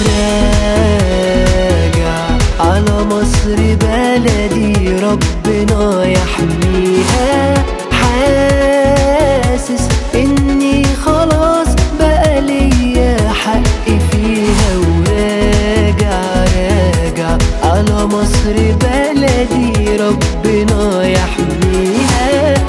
راجع على مصر بلدي ربنا يحميها حاسس اني خلاص بقى ليا حق فيها وراجع راجع على مصر بلدي ربنا يحميها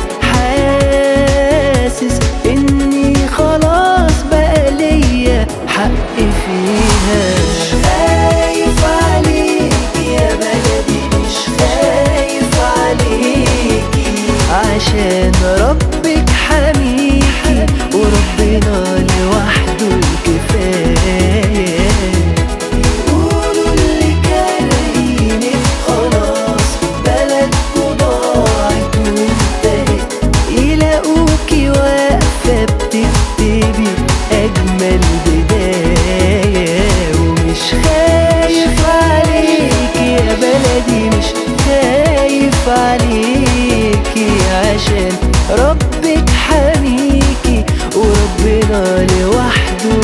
حاسس اني خلاص بقى ليا حق فيها مش خايف عليك يا بلدي مش خايف عليكي عشان ربك حميكي وربنا لوحده الكفاية قولوا اللي كارهينك خلاص بلدكوا ضاعت وانتهت يلاقوكي واقفة بتكتبي أجمل بداية ومش خايف عليكي يا بلدي مش خايف عليكي عشان ربك حميكي وربنا لوحده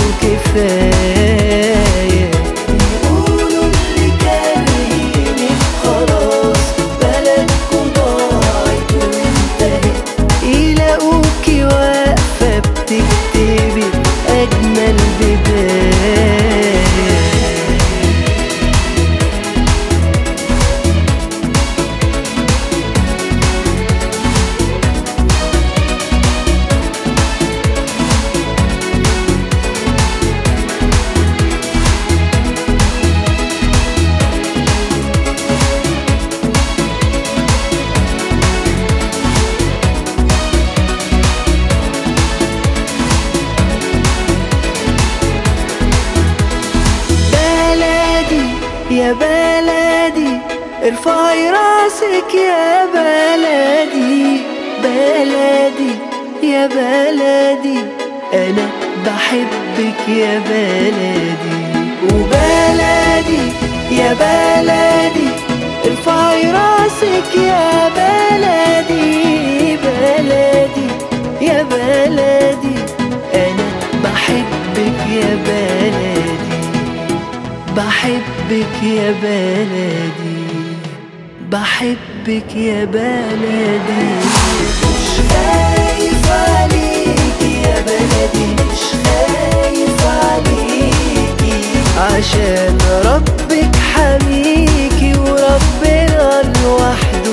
كفاية يقولوا اللي كارهينك خلاص بلدكوا ضاعت وانتهت يلاقوكي واقفة بتكتبي أجمل بداية بلدي يا بلدي ارفعي راسك يا بلدي بلدي يا بلدي انا بحبك يا بلدي وبلدي يا بلدي ارفعي راسك يا بلدي بلدي يا بلدي انا بحبك يا بلدي بحبك يا بلدي بحبك يا بلدي مش خايف عليكي يا بلدي مش خايف عليكي عشان ربك حميكي وربنا لوحده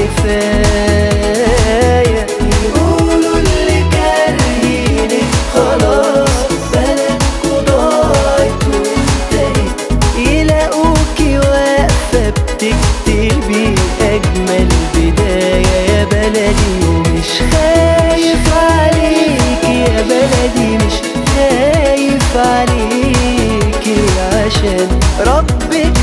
كفاية يقولوا اللي كارهينك خلاص بلدكوا ضاعت وانتهت يلاقوكي واقفة بتكتبي أجمل بداية يا بلدي ومش خايف عليكي يا بلدي مش خايف عليكي عشان ربك